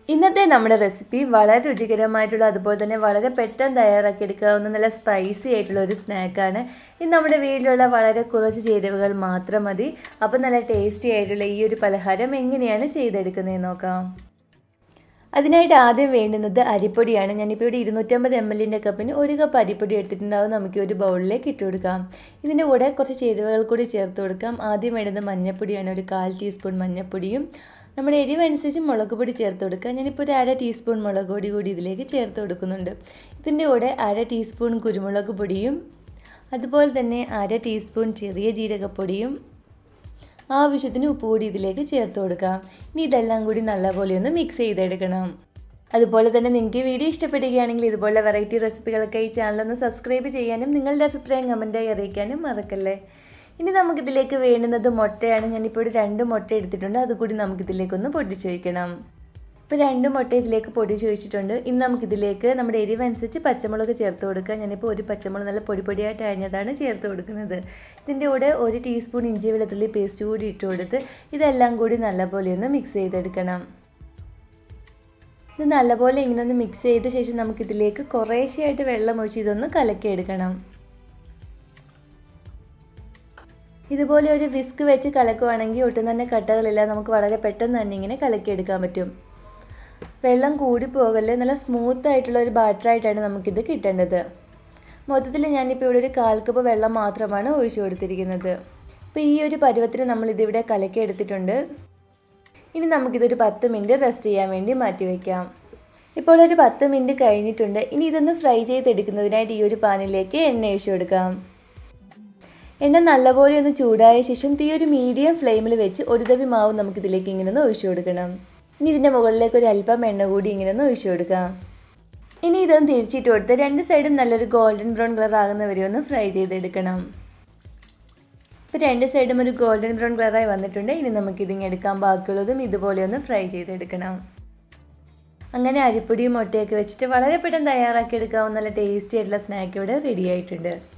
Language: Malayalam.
ഇന്നത്തെ നമ്മുടെ റെസിപ്പി വളരെ രുചികരമായിട്ടുള്ള അതുപോലെ തന്നെ വളരെ പെട്ടെന്ന് തയ്യാറാക്കിയെടുക്കാവുന്ന നല്ല സ്പൈസി ആയിട്ടുള്ള ഒരു സ്നാക്കാണ് ഇത് നമ്മുടെ വീട്ടിലുള്ള വളരെ കുറച്ച് ചേരുവകൾ മാത്രം മതി അപ്പോൾ നല്ല ടേസ്റ്റി ആയിട്ടുള്ള ഈ ഒരു പലഹാരം എങ്ങനെയാണ് ചെയ്തെടുക്കുന്നതെന്ന് നോക്കാം അതിനായിട്ട് ആദ്യം വേണ്ടുന്നത് അരിപ്പൊടിയാണ് ഞാനിപ്പോൾ ഇവിടെ ഇരുന്നൂറ്റമ്പത് എം എല്ലിൻ്റെ കപ്പിന് ഒരു കപ്പ് അരിപ്പൊടി എടുത്തിട്ടുണ്ടാവും നമുക്ക് ഒരു ബൗളിലേക്ക് ഇട്ട് കൊടുക്കാം ഇതിൻ്റെ കൂടെ കുറച്ച് ചേരുവകൾ കൂടി ചേർത്ത് കൊടുക്കാം ആദ്യം വേണ്ടുന്നത് മഞ്ഞൾപ്പൊടിയാണ് ഒരു കാൽ ടീസ്പൂൺ മഞ്ഞൾപ്പൊടിയും നമ്മുടെ എരിവ് അനുസരിച്ച് മുളക് പൊടി ചേർത്ത് കൊടുക്കുക ഞാനിപ്പോൾ ഒരു അര ടീസ്പൂൺ മുളക് പൊടി കൂടി ഇതിലേക്ക് ചേർത്ത് കൊടുക്കുന്നുണ്ട് ഇതിൻ്റെ കൂടെ അര ടീസ്പൂൺ കുരുമുളക് പൊടിയും അതുപോലെ തന്നെ അര ടീസ്പൂൺ ചെറിയ ജീരകപ്പൊടിയും ആവശ്യത്തിന് ഉപ്പ് കൂടി ഇതിലേക്ക് ചേർത്ത് കൊടുക്കാം ഇനി ഇതെല്ലാം കൂടി നല്ലപോലെ ഒന്ന് മിക്സ് ചെയ്തെടുക്കണം അതുപോലെ തന്നെ നിങ്ങൾക്ക് വീഡിയോ ഇഷ്ടപ്പെടുകയാണെങ്കിൽ ഇതുപോലെ വെറൈറ്റി റെസിപ്പികളൊക്കെ ഈ ചാനലൊന്ന് സബ്സ്ക്രൈബ് ചെയ്യാനും നിങ്ങളുടെ അഭിപ്രായം കമൻറ്റായി അറിയിക്കാനും മറക്കല്ലേ ഇനി നമുക്കിതിലേക്ക് വേണ്ടുന്നത് മുട്ടയാണ് ഞാനിപ്പോൾ ഒരു രണ്ട് മുട്ട എടുത്തിട്ടുണ്ട് അതുകൂടി നമുക്കിതിലേക്കൊന്ന് പൊട്ടിച്ച് വയ്ക്കണം ഇപ്പോൾ രണ്ട് മുട്ട ഇതിലേക്ക് പൊടിച്ച് വെച്ചിട്ടുണ്ട് ഇനി നമുക്കിതിലേക്ക് നമ്മുടെ എരിവ് അനുസരിച്ച് പച്ചമുളക് ചേർത്ത് കൊടുക്കുക ഞാനിപ്പോൾ ഒരു പച്ചമുളക് നല്ല പൊടി പൊടിയായിട്ട് അരിഞ്ഞതാണ് ചേർത്ത് കൊടുക്കുന്നത് ഇതിൻ്റെ കൂടെ ഒരു ടീസ്പൂൺ ഇഞ്ചി വെളുത്തുള്ളി പേസ്റ്റ് കൂടി ഇട്ട് കൊടുത്ത് ഇതെല്ലാം കൂടി നല്ലപോലെ ഒന്ന് മിക്സ് ചെയ്തെടുക്കണം ഇത് നല്ലപോലെ ഇങ്ങനെ ഒന്ന് മിക്സ് ചെയ്ത ശേഷം നമുക്കിതിലേക്ക് കുറേശ്ശെയായിട്ട് വെള്ളം ഒഴിച്ച് ഇതൊന്ന് കലക്കിയെടുക്കണം ഇതുപോലെ ഒരു വിസ്ക് വെച്ച് കലക്കുവാണെങ്കിൽ ഒട്ടും തന്നെ കട്ടകളില്ല നമുക്ക് വളരെ പെട്ടെന്ന് തന്നെ ഇങ്ങനെ കലക്കിയെടുക്കാൻ പറ്റും വെള്ളം കൂടി പോകല്ലേ നല്ല സ്മൂത്ത് ആയിട്ടുള്ള ഒരു ബാറ്ററായിട്ടാണ് നമുക്കിത് കിട്ടേണ്ടത് മൊത്തത്തിൽ ഞാനിപ്പോൾ ഇവിടെ ഒരു കാൽ കപ്പ് വെള്ളം മാത്രമാണ് ഒഴിച്ചു കൊടുത്തിരിക്കുന്നത് അപ്പോൾ ഈ ഒരു പരുവത്തിന് നമ്മളിതിവിടെ കലക്കി എടുത്തിട്ടുണ്ട് ഇനി നമുക്കിതൊരു പത്ത് മിനിറ്റ് റെസ്റ്റ് ചെയ്യാൻ വേണ്ടി മാറ്റി വയ്ക്കാം ഇപ്പോൾ ഒരു പത്ത് മിനിറ്റ് കഴിഞ്ഞിട്ടുണ്ട് ഇനി ഇതൊന്ന് ഫ്രൈ ചെയ്തെടുക്കുന്നതിനായിട്ട് ഈ ഒരു പാനിലേക്ക് എണ്ണ ഒഴിച്ചു കൊടുക്കാം എണ്ണ നല്ലപോലെ ഒന്ന് ചൂടായ ശേഷം തീ ഒരു മീഡിയം ഫ്ലെയിമിൽ വെച്ച് ഒരു തവി മാവ് നമുക്കിതിലേക്ക് ഇങ്ങനെ ഒന്ന് ഒഴിച്ചു കൊടുക്കണം ഇനി ഇതിൻ്റെ മുകളിലേക്ക് ഒരു അല്പം എണ്ണ കൂടി ഇങ്ങനെ ഒന്ന് ഒഴിച്ചു കൊടുക്കാം ഇനി ഇതൊന്ന് തിരിച്ചിട്ട് കൊടുത്ത് രണ്ട് സൈഡും നല്ലൊരു ഗോൾഡൻ ബ്രൗൺ കളർ ആകുന്നവരെ ഒന്ന് ഫ്രൈ ചെയ്തെടുക്കണം ഇപ്പോൾ രണ്ട് സൈഡും ഒരു ഗോൾഡൻ ബ്രൗൺ കളറായി വന്നിട്ടുണ്ട് ഇനി നമുക്ക് ഇതിങ്ങനെ എടുക്കാൻ ബാക്കിയുള്ളതും ഇതുപോലെ ഒന്ന് ഫ്രൈ ചെയ്തെടുക്കണം അങ്ങനെ അരിപ്പൊടിയും മുട്ടയൊക്കെ വെച്ചിട്ട് വളരെ പെട്ടെന്ന് തയ്യാറാക്കി എടുക്കാവുന്ന നല്ല ടേസ്റ്റി ആയിട്ടുള്ള സ്നാക്ക് ഇവിടെ റെഡി ആയിട്ടുണ്ട്